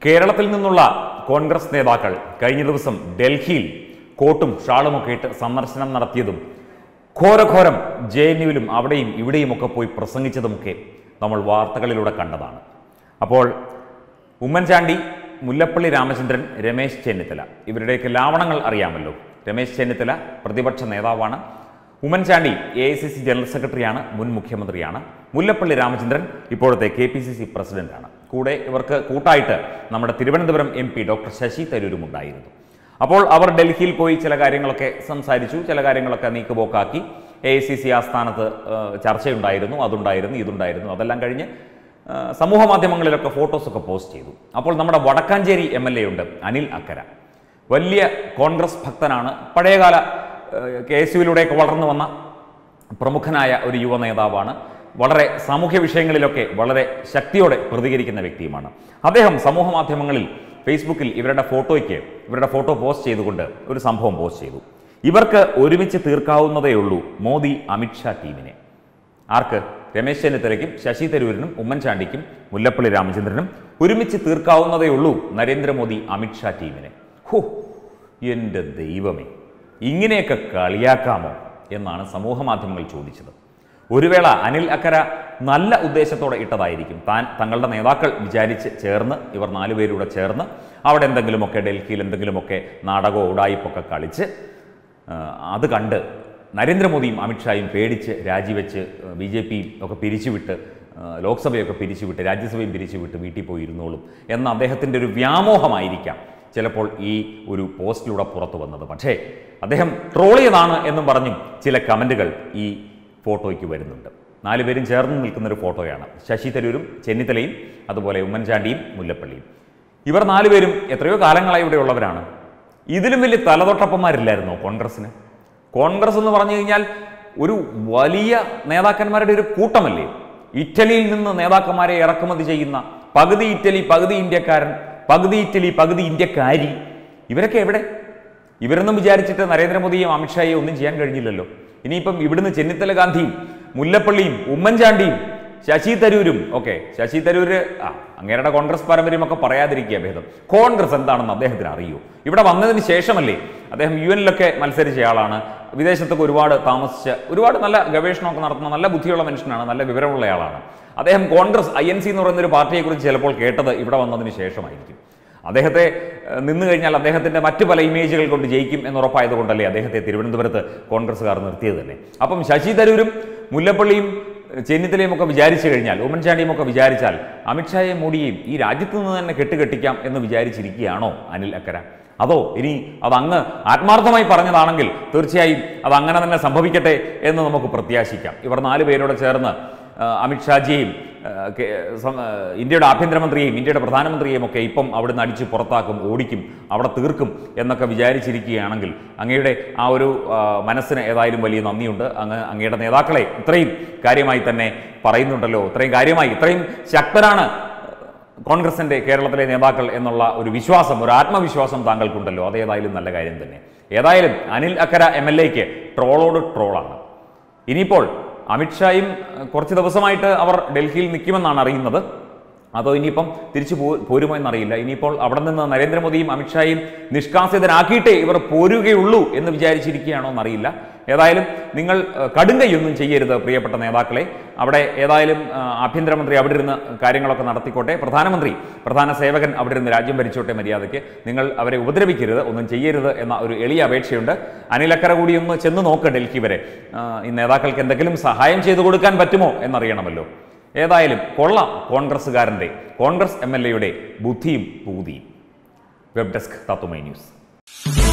കേരളത്തിൽ നിന്നുള്ള കോൺഗ്രസ് നേതാക്കൾ കഴിഞ്ഞ ദിവസം ഡൽഹിയിൽ കോട്ടും ഷാളുമൊക്കെ ഇട്ട് സന്ദർശനം നടത്തിയതും ഘോരഘോരം ജെ എൻ യുവിലും അവിടെയും ഇവിടെയുമൊക്കെ പോയി പ്രസംഗിച്ചതുമൊക്കെ നമ്മൾ വാർത്തകളിലൂടെ കണ്ടതാണ് അപ്പോൾ ഉമ്മൻചാണ്ടി മുല്ലപ്പള്ളി രാമചന്ദ്രൻ രമേശ് ചെന്നിത്തല ഇവരുടെയൊക്കെ ലാവണങ്ങൾ അറിയാമല്ലോ രമേശ് ചെന്നിത്തല പ്രതിപക്ഷ നേതാവാണ് Oommen Chandy A I C C general സെക്രട്ടറിയാണ് മുൻ മുഖ്യമന്ത്രിയാണ് മുല്ലപ്പള്ളി രാമചന്ദ്രൻ ഇപ്പോഴത്തെ കെ പി സി സി പ്രസിഡന്റാണ് കൂടെ ഇവർക്ക് കൂട്ടായിട്ട് നമ്മുടെ Thiruvananthapuram M P doctor Shashi തരൂരും ഉണ്ടായിരുന്നു അപ്പോൾ അവർ ഡൽഹിയിൽ പോയി ചില കാര്യങ്ങളൊക്കെ സംസാരിച്ചു ചില കാര്യങ്ങളൊക്കെ നീക്കുപോക്കാക്കി എ ഐ സി സി ആസ്ഥാനത്ത് ആ, ചർച്ചയുണ്ടായിരുന്നു അതുണ്ടായിരുന്നു ഇതുണ്ടായിരുന്നു അതെല്ലാം കഴിഞ്ഞ് ആ, സമൂഹ മാധ്യമങ്ങളിലൊക്കെ ഫോട്ടോസൊക്കെ പോസ്റ്റ് ചെയ്തു അപ്പോൾ നമ്മുടെ വടക്കാഞ്ചേരി എം എൽ എ ഉണ്ട് അനിൽ അക്കര വലിയ കോൺഗ്രസ് ഭക്തനാണ് പഴയകാല കെ എസ് യുവിലൂടെയൊക്കെ വളർന്നു വന്ന പ്രമുഖനായ ഒരു യുവ നേതാവാണ് വളരെ സാമൂഹ്യ വിഷയങ്ങളിലൊക്കെ വളരെ ശക്തിയോടെ പ്രതികരിക്കുന്ന വ്യക്തിയുമാണ് അദ്ദേഹം സമൂഹ മാധ്യമങ്ങളിൽ ഫേസ്ബുക്കിൽ ഇവരുടെ ഫോട്ടോയ്ക്ക് ഇവരുടെ ഫോട്ടോ പോസ്റ്റ് ചെയ്തുകൊണ്ട് ഒരു സംഭവം പോസ്റ്റ് ചെയ്തു ഇവർക്ക് ഒരുമിച്ച് തീർക്കാവുന്നതേ ഉള്ളൂ മോദി അമിത്ഷാ ടീമിനെ ആർക്ക് രമേശ് ചെന്നിത്തലയ്ക്കും ശശി തരൂരിനും ഉമ്മൻചാണ്ടിക്കും മുല്ലപ്പള്ളി രാമചന്ദ്രനും ഒരുമിച്ച് തീർക്കാവുന്നതേ ഉള്ളൂ നരേന്ദ്രമോദി അമിത്ഷാ ടീമിനെ ഹോ എൻ്റെ ദൈവമേ ഇങ്ങനെയൊക്കെ കളിയാക്കാമോ എന്നാണ് സമൂഹ മാധ്യമങ്ങൾ ചോദിച്ചത് ഒരു വേള അനിൽ അക്കര നല്ല ഉദ്ദേശത്തോടെ ഇട്ടതായിരിക്കും താൻ തങ്ങളുടെ നേതാക്കൾ വിചാരിച്ച് ചേർന്ന് ഇവർ നാലുപേരൂടെ ചേർന്ന് അവിടെ എന്തെങ്കിലുമൊക്കെ ഡൽഹിയിൽ എന്തെങ്കിലുമൊക്കെ നാടകമോ ഉടായിപ്പൊക്കെ കളിച്ച് ആ, അത് കണ്ട് നരേന്ദ്രമോദിയും അമിത്ഷായും പേടിച്ച് രാജിവെച്ച് ബി ജെ പിയും ഒക്കെ പിരിച്ചുവിട്ട് ആ, ലോക്സഭയൊക്കെ പിരിച്ചുവിട്ട് രാജ്യസഭയും പിരിച്ചുവിട്ട് വീട്ടിൽ പോയി ഇരുന്നോളും എന്ന അദ്ദേഹത്തിൻ്റെ ഒരു വ്യാമോഹമായിരിക്കാം ചിലപ്പോൾ ഈ ഒരു പോസ്റ്റിലൂടെ പുറത്തു വന്നത് പക്ഷേ അദ്ദേഹം ട്രോൾ ചെയ്താണ് എന്നും പറഞ്ഞും ചില കമൻറ്റുകൾ ഈ ഫോട്ടോയ്ക്ക് വരുന്നുണ്ട് നാലുപേരും ചേർന്ന് നിൽക്കുന്ന ഒരു ഫോട്ടോയാണ് ശശി തരൂരും ചെന്നിത്തലയും അതുപോലെ ഉമ്മൻചാണ്ടിയും മുല്ലപ്പള്ളിയും ഇവർ നാലുപേരും എത്രയോ കാലങ്ങളായി ഇവിടെ ഉള്ളവരാണ് ഇതിലും വലിയ തലതൊട്ടപ്പന്മാരില്ലായിരുന്നോ കോൺഗ്രസ്സിന് കോൺഗ്രസ് എന്ന് പറഞ്ഞു കഴിഞ്ഞാൽ ഒരു വലിയ നേതാക്കന്മാരുടെ ഒരു കൂട്ടമല്ലേ ഇറ്റലിയിൽ നിന്ന് നേതാക്കന്മാരെ ഇറക്കുമതി ചെയ്യുന്ന പകുതി ഇറ്റലി പകുതി ഇന്ത്യക്കാരൻ പകുതി ഇറ്റലി പകുതി ഇന്ത്യക്കാരി ഇവരൊക്കെ എവിടെ ഇവരൊന്നും വിചാരിച്ചിട്ട് നരേന്ദ്രമോദിയും അമിത്ഷായും ഒന്നും ചെയ്യാൻ കഴിഞ്ഞില്ലല്ലോ ഇനിയിപ്പം ഇവിടുന്ന് ചെന്നിത്തല ഗാന്ധിയും മുല്ലപ്പള്ളിയും ഉമ്മൻചാണ്ടിയും ശശി തരൂരും ഓക്കെ ശശി തരൂര് ആ അങ്ങേരുടെ കോൺഗ്രസ് പാരമ്പര്യമൊക്കെ പറയാതിരിക്കുക ഭേദം കോൺഗ്രസ് എന്താണെന്ന് അദ്ദേഹത്തിന് അറിയൂ ഇവിടെ വന്നതിന് ശേഷമല്ലേ അദ്ദേഹം യു എനിലൊക്കെ മത്സരിച്ചയാളാണ് വിദേശത്തൊക്കെ ഒരുപാട് താമസിച്ച ഒരുപാട് നല്ല ഗവേഷണമൊക്കെ നടത്തുന്ന നല്ല ബുദ്ധിയുള്ള മനുഷ്യനാണ് നല്ല വിവരമുള്ളയാളാണ് അദ്ദേഹം കോൺഗ്രസ് ഐ എൻ സി എന്ന് പറയുന്ന ഒരു പാർട്ടിയെക്കുറിച്ച് ചിലപ്പോൾ കേട്ടത് ഇവിടെ വന്നതിന് ശേഷമായിരിക്കും അദ്ദേഹത്തെ ഏഹ്, നിന്ന് കഴിഞ്ഞാൽ അദ്ദേഹത്തിന്റെ മറ്റു പല ഇമേജുകൾ കൊണ്ട് ജയിക്കും എന്നുറപ്പായത് കൊണ്ടല്ലേ അദ്ദേഹത്തെ തിരുവനന്തപുരത്ത് കോൺഗ്രസ്സുകാർ നിർത്തിയത് തന്നെ അപ്പം ശശി തരൂരും മുല്ലപ്പള്ളിയും ഏഹ്, ചെന്നിത്തലയും ഒക്കെ വിചാരിച്ചു കഴിഞ്ഞാൽ ഉമ്മൻചാണ്ടിയും ഒക്കെ വിചാരിച്ചാൽ അമിത്ഷായെയും മോഡിയെയും ഈ രാജ്യത്ത് നിന്ന് തന്നെ കെട്ടുകെട്ടിക്കാം എന്ന് വിചാരിച്ചിരിക്കുകയാണോ അനിൽ അക്കര അതോ ഇനി അതങ്ങ് ആത്മാർത്ഥമായി പറഞ്ഞതാണെങ്കിൽ തീർച്ചയായും അത് അങ്ങനെ തന്നെ സംഭവിക്കട്ടെ എന്ന് നമുക്ക് പ്രത്യാശിക്കാം ഇവർ നാല് പേരോട് ചേർന്ന് ആ, അമിത്ഷാജിയെയും ആ, കെ- സം- ആ, ഇന്ത്യയുടെ ആഭ്യന്തരമന്ത്രിയെയും ഇന്ത്യയുടെ പ്രധാനമന്ത്രിയെയും ഒക്കെ ഇപ്പം അവിടുന്ന് അടിച്ച് പുറത്താക്കും ഓടിക്കും അവിടെ തീർക്കും എന്നൊക്കെ വിചാരിച്ചിരിക്കുകയാണെങ്കിൽ അങ്ങയുടെ ആ ഒരു ആ, മനസ്സിന് ഏതായാലും വലിയ നന്ദിയുണ്ട് അങ്ങ് അങ്ങയുടെ നേതാക്കളെ ഇത്രയും കാര്യമായി തന്നെ പറയുന്നുണ്ടല്ലോ ഇത്രയും കാര്യമായി ഇത്രയും ശക്തരാണ് കോൺഗ്രസിന്റെ കേരളത്തിലെ നേതാക്കൾ എന്നുള്ള ഒരു വിശ്വാസം ഒരു ആത്മവിശ്വാസം താങ്കൾക്കുണ്ടല്ലോ അത് ഏതായാലും നല്ല കാര്യം തന്നെ ഏതായാലും അനിൽ അക്കര എം എൽ എക്ക് ട്രോളോട് ട്രോളാണ് ഇനിയിപ്പോൾ അമിത്ഷായും അഹ്, കുറച്ച് ദിവസമായിട്ട് അവർ ഡൽഹിയിൽ നിൽക്കുമെന്നാണ് അറിയുന്നത് അതോ ഇനിയിപ്പം തിരിച്ചു പോ പോരുമോ എന്നറിയില്ല ഇനിയിപ്പോൾ അവിടെ നിന്ന് നരേന്ദ്രമോദിയും അമിത്ഷായും നിഷ്കാസിതരാക്കിയിട്ടേ ഇവർ പോരുകയുള്ളൂ എന്ന് വിചാരിച്ചിരിക്കുകയാണോ എന്നറിയില്ല ഏതായാലും നിങ്ങൾ അഹ്, കടുങ്കൈയൊന്നും ചെയ്യരുത് പ്രിയപ്പെട്ട നേതാക്കളെ അവിടെ ഏതായാലും അഹ്, ആഭ്യന്തരമന്ത്രി അവിടെ ഇരുന്ന് കാര്യങ്ങളൊക്കെ നടത്തിക്കോട്ടെ പ്രധാനമന്ത്രി പ്രധാന സേവകൻ അവിടെ ഇരുന്ന് രാജ്യം ഭരിച്ചോട്ടെ മര്യാദയ്ക്ക് നിങ്ങൾ അവരെ ഉപദ്രവിക്കരുത് ഒന്നും ചെയ്യരുത് എന്ന ഒരു എളിയ അപേക്ഷയുണ്ട് അനിലക്കര കൂടി ഒന്ന് ചെന്ന് നോക്ക് ഡൽഹി വരെ ആഹ്, ഈ നേതാക്കൾക്ക് എന്തെങ്കിലും സഹായം ചെയ്തു കൊടുക്കാൻ പറ്റുമോ എന്നറിയണമല്ലോ ഏതായാലും കൊള്ളാം കോൺഗ്രസ്സുകാരൻ്റെ കോൺഗ്രസ് എം എൽ എയുടെ ബുദ്ധിയും പൂതിയും വെബ് ഡെസ്ക് തത്തുമൈ ന്യൂസ്